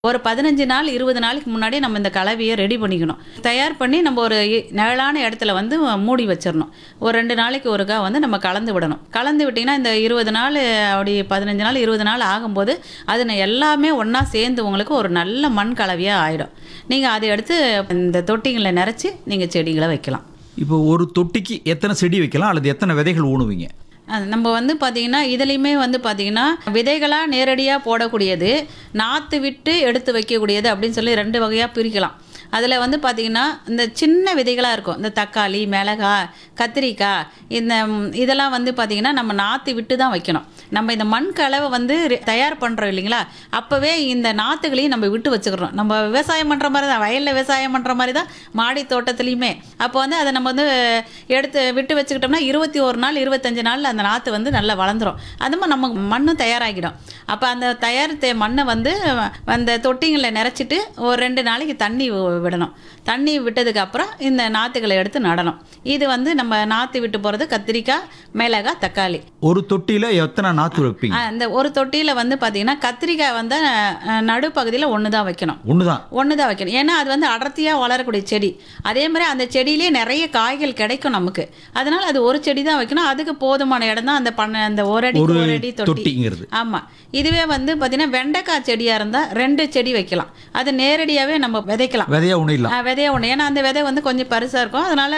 ஒரு பதினஞ்சு நாள் இருபது நாளைக்கு முன்னாடி நம்ம இந்த கலவையை ரெடி பண்ணிக்கணும் தயார் பண்ணி நம்ம ஒரு இ- நிழலான இடத்துல வந்து மூடி வச்சிடணும் ஒரு ரெண்டு நாளைக்கு ஒருக்கா வந்து நம்ம கலந்து விடணும் கலந்து விட்டிங்கன்னா இந்த இருபது நாள் அப்படி பதினஞ்சு நாள் இருபது நாள் ஆகும்போது அது ந- எல்லாமே ஒன்றா சேர்ந்து உங்களுக்கு ஒரு நல்ல மண் கலவையாக ஆகிடும் நீங்கள் அதை எடுத்து இந்த தொட்டிங்களை நிறச்சி நீங்கள் செடிகளை வைக்கலாம் இப்போ ஒரு தொட்டிக்கு எத்தனை செடி வைக்கலாம் அல்லது எத்தனை விதைகள் ஊணுவீங்க அது நம்ம வந்து பார்த்திங்கன்னா இதுலேயுமே வந்து பார்த்திங்கன்னா விதைகளாக நேரடியாக போடக்கூடியது நாற்று விட்டு எடுத்து வைக்கக்கூடியது அப்படின்னு சொல்லி ரெண்டு வகையாக பிரிக்கலாம் அதில் வந்து பார்த்திங்கன்னா இந்த சின்ன விதைகளாக இருக்கும் இந்த தக்காளி மிளகாய் கத்திரிக்காய் இந்த ம், இதெல்லாம் வந்து பார்த்திங்கன்னா நம்ம நாற்று விட்டு தான் வைக்கணும் நம்ம இந்த மண் கலவை வந்து ரெ- தயார் பண்ணுறோம் இல்லைங்களா அப்போவே இந்த நாற்றுகளையும் நம்ம விட்டு வச்சுக்கிறோம் நம்ம விவசாயம் பண்ணுற மாதிரி தான் வயலில் விவசாயம் பண்ணுற மாதிரி தான் மாடி தோட்டத்துலேயுமே அப்போ வந்து அதை நம்ம வந்து எடுத்து விட்டு வச்சுக்கிட்டோம்னா இருபத்தி ஒரு நாள் இருபத்தஞ்சு நாளில் அந்த நாற்று வந்து நல்லா வளர்ந்துரும் அது மாதிரி நம்ம மண்ணும் தயாராகிடும் அப்போ அந்த தயாரித்த மண்ணை வந்து அந்த தொட்டிங்களில் நிறச்சிட்டு ஒரு ரெண்டு நாளைக்கு தண்ணி வி- விடணும் தண்ணி விட்டதுக்கு அப்புறம் இந்த நாற்றுகளை எடுத்து நடணும் இது வந்து நம்ம நாற்று விட்டு போகிறது கத்திரிக்காய் மிளகாய் தக்காளி ஒரு தொட்டியில் எத்தனை நாற்று வைப்பீங்க ஆ, இந்த ஒரு தொட்டியில் வந்து பார்த்தீங்கன்னா கத்திரிக்காய் வந்து அஹ், நடுப்பகுதியில் ஒன்று தான் வைக்கணும் ஒன்று தான் ஒன்று தான் வைக்கணும் ஏன்னா அது வந்து அடர்த்தியாக வளரக்கூடிய செடி அதே மாதிரி அந்த செடியிலேயே நிறைய காய்கள் கிடைக்கும் நமக்கு அதனால அது ஒரு செடி தான் வைக்கணும் அதுக்கு போதுமான இடம் தான் அந்த பண்ண அந்த ஒரு அடி ஒரு ஒரு அடி தொட்டி தொட்டிங்கிறது ஆமாம் இதுவே வந்து பார்த்தீங்கன்னா வெண்டைக்காய் செடியாக இருந்தால் ரெண்டு செடி வைக்கலாம் அது நேரடியாகவே நம்ம விதைக்கலாம் விதையா ஒன்றும் ஆ, விதைய ஒன்று ஏன்னா அந்த விதை வந்து கொஞ்சம் பெருசாக இருக்கும் அதனால்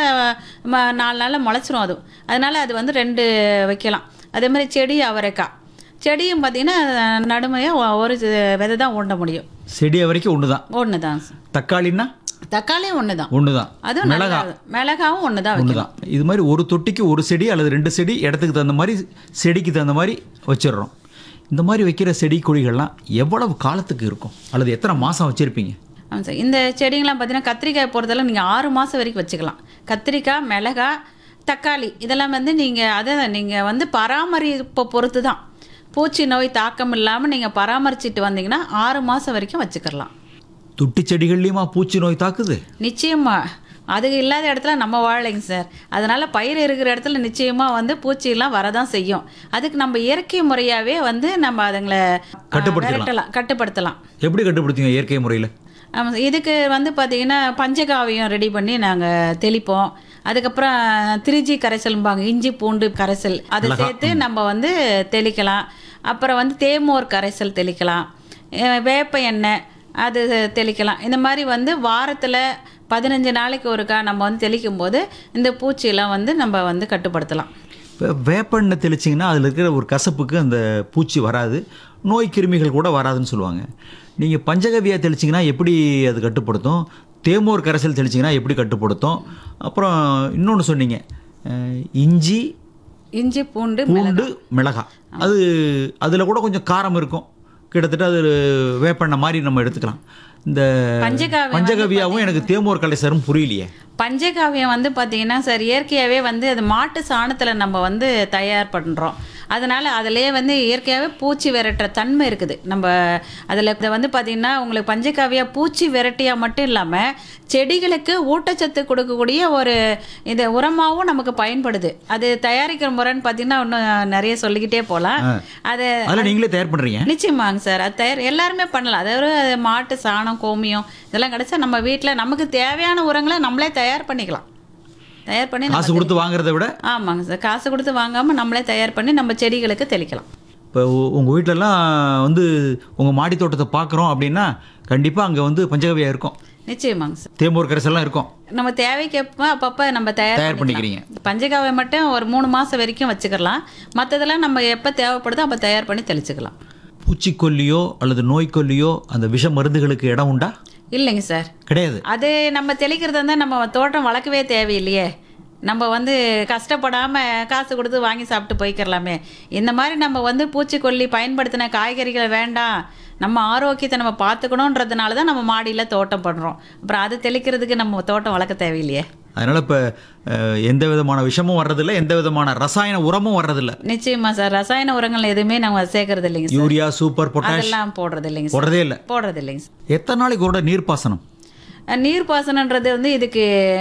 ம நாலு நாளில் முளைச்சிரும் அது அதனால் அது வந்து ரெண்டு வைக்கலாம் அதே மாதிரி செடி அவரைக்காய் செடியும் பார்த்தீங்கன்னா நடுமையாக ஒரு விதை தான் ஊண்ட முடியும் செடியை வரைக்கும் ஒன்று தான் ஒன்று தான் தக்காளின்னா தக்காளியும் ஒன்று தான் ஒன்று தான் அதுவும் மிளகா நல்லா மிளகாவும் ஒன்று தான் ஒன்று வைக்கலாம் தான் இது மாதிரி ஒரு தொட்டிக்கு ஒரு செடி அல்லது ரெண்டு செடி இடத்துக்கு தகுந்த மாதிரி செடிக்கு தகுந்த மாதிரி வச்சிடுறோம் இந்த மாதிரி வைக்கிற செடி கொடிகள்லாம் எவ்வளவு காலத்துக்கு இருக்கும் அல்லது எத்தனை மாதம் வச்சுருப்பீங்க ஆமாம் சார் இந்த செடிங்கெலாம் பார்த்தீங்கன்னா கத்திரிக்காய் பொறுத்தளவு நீங்கள் ஆறு மாதம் வரைக்கும் வச்சுக்கலாம் கத்திரிக்காய் மிளகாய் தக்காளி இதெல்லாம் வந்து நீங்கள் அதை நீங்கள் வந்து பராமரிப்பை பொறுத்து தான் பூச்சி நோய் தாக்கம் இல்லாமல் நீங்கள் பராமரிச்சிட்டு வந்தீங்கன்னா ஆறு மாதம் வரைக்கும் வச்சுக்கலாம் தொட்டி செடிகள்லையுமா பூச்சி நோய் தாக்குது நிச்சயமா அது இல்லாத இடத்துல நம்ம வாழலைங்க சார் அதனால பயிர் இருக்கிற இடத்துல நிச்சயமா வந்து பூச்சியெல்லாம் வரதான் செய்யும் அதுக்கு நம்ம இயற்கை முறையாவே வந்து நம்ம அதுங்களை ஆ, கட்டுப்படுத்தலாம். விரட்டலாம் கட்டுப்படுத்தலாம் எப்படி கட்டுப்படுத்தீங்க இயற்கை முறையில் ஆமாம் சார். இதுக்கு வந்து பார்த்தீங்கன்னா பஞ்சகாவியம் ரெடி பண்ணி நாங்கள் தெளிப்போம் அதுக்கப்புறம் திருச்சி கரைசல்பாங்க இஞ்சி பூண்டு கரைசல் அதை சேர்த்து நம்ம வந்து தெளிக்கலாம் அப்புறம் வந்து தேமோர் கரைசல் தெளிக்கலாம் அஹ் வேப்ப எண்ணெய் அது தெளிக்கலாம் இந்த மாதிரி வந்து வாரத்தில் பதினஞ்சு நாளைக்கு ஒருக்கா நம்ம வந்து தெளிக்கும் போது இந்த பூச்சியெல்லாம் வந்து நம்ம வந்து கட்டுப்படுத்தலாம் இப்போ வேப்பெண்ணெய் தெளிச்சிங்கன்னா அதில் இருக்கிற ஒரு கசப்புக்கு அந்த பூச்சி வராது நோய் கிருமிகள் கூட வராதுன்னு சொல்லுவாங்க நீங்கள் பஞ்சகவியா தெளிச்சிங்கன்னா எப்படி அது கட்டுப்படுத்தும் தேமோர் கரைசல் தெளிச்சிங்கன்னா எப்படி கட்டுப்படுத்தும் அப்புறம் இன்னொன்று சொன்னீங்க அஹ், இஞ்சி இஞ்சி பூண்டு பூண்டு மிளகாய் அது அதில் கூட கொஞ்சம் காரம் இருக்கும் கிட்டத்தட்ட அது வேப்பெண்ணெய் மாதிரி நம்ம எடுத்துக்கலாம் இந்த பஞ்சகாவியம் பஞ்சகவியாவும் எனக்கு தேமோர் கலைசரும் புரியலையே பஞ்சகாவியம் வந்து பார்த்தீங்கன்னா சார் இயற்கையாகவே வந்து அது மாட்டு சாணத்தில் நம்ம வந்து தயார் பண்ணுறோம் அதனால் அதிலே வந்து இயற்கையாகவே பூச்சி விரட்டுற தன்மை இருக்குது நம்ம அதில் இதை வந்து பார்த்திங்கன்னா உங்களுக்கு பஞ்சகாவியா பூச்சி விரட்டியாக மட்டும் இல்லாமல் செடிகளுக்கு ஊட்டச்சத்து கொடுக்கக்கூடிய ஒரு இது உரமாகவும் நமக்கு பயன்படுது அது தயாரிக்கிற முறைன்னு பார்த்தீங்கன்னா இன்னும் நிறைய சொல்லிக்கிட்டே போகலாம் அது அதில் நீங்களே தயார் பண்ணுறீங்க நிச்சயமாங்க சார் அது தயார் எல்லாருமே பண்ணலாம் அதாவது மாட்டு சாணம் கோமியம் இதெல்லாம் கிடைச்சா நம்ம வீட்டில் நமக்கு தேவையான உரங்களை நம்மளே தயார் பண்ணிக்கலாம் தயார் பண்ணி நம்ம காசு கொடுத்து வாங்குறத விட ஆமாங்க சார் காசு கொடுத்து வாங்காமல் நம்மளே தயார் பண்ணி நம்ம செடிகளுக்கு தெளிக்கலாம் இப்போ உங்கள் வீட்டிலலாம் வந்து உங்கள் மாடி தோட்டத்தை பார்க்குறோம் அப்படின்னா கண்டிப்பாக அங்கே வந்து பஞ்சகவியா இருக்கும் நிச்சயமாங்க சார் தேம்பூர் கரைசல்லாம் இருக்கும் நம்ம தேவைக்கப்ப அப்பப்போ நம்ம தயார் தயார் பண்ணிக்கலாம். பண்ணிக்கிறீங்க பஞ்சகாவை மட்டும் ஒரு மூணு மாதம் வரைக்கும் வச்சுக்கலாம் மற்றதெல்லாம் நம்ம எப்போ தேவைப்படுதோ அப்போ தயார் பண்ணி தெளிச்சுக்கலாம் பூச்சிக்கொல்லியோ அல்லது நோய்க்கொல்லியோ அந்த விஷ மருந்துகளுக்கு இடம் உண்டா இல்லைங்க சார் கிடையாது அது நம்ம தெளிக்கிறது வந்து நம்ம தோட்டம் வளர்க்கவே தேவையில்லையே நம்ம வந்து கஷ்டப்படாமல் காசு கொடுத்து வாங்கி சாப்பிட்டு போய்க்கிறலாமே இந்த மாதிரி நம்ம வந்து பூச்சிக்கொல்லி பயன்படுத்தின காய்கறிகளை வேண்டாம் நம்ம ஆரோக்கியத்தை நம்ம பார்த்துக்கணுன்றதுனால தான் நம்ம மாடியில் தோட்டம் பண்ணுறோம் அப்புறம் அது தெளிக்கிறதுக்கு நம்ம தோட்டம் வளர்க்க தேவையில்லையே அதனால் இப்போ எந்த விதமான விஷமும் வர்றதில்ல எந்த விதமான ரசாயன உரமும் வர்றதில்ல நிச்சயமா சார் ரசாயன உரங்கள் எதுவுமே நம்ம சேர்க்கறது இல்லைங்க சார் யூரியா சூப்பர் பொட்டாஷ் அதெல்லாம் போடுறது இல்லைங்க சார் போடுறதே இல்லை போடுறது இல்லைங்க சார் எத்தனை நாளைக்கு ஒரு நீர்ப்பாசனம் நீர்ப்பாசனன்றது வந்து இதுக்கு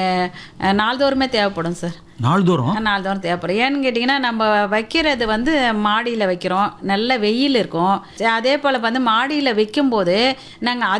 அஹ், நாள்தோறுமே தேவைப்படும் சார் நாள்தோறும் நாள்தோறும் தேவைப்படும் ஏன்னு கேட்டிங்கன்னா நம்ம வைக்கிறது வந்து மாடியில் வைக்கிறோம் நல்ல வெயில் இருக்கும் அதே போல் வந்து மாடியில் வைக்கும்போது நாங்கள்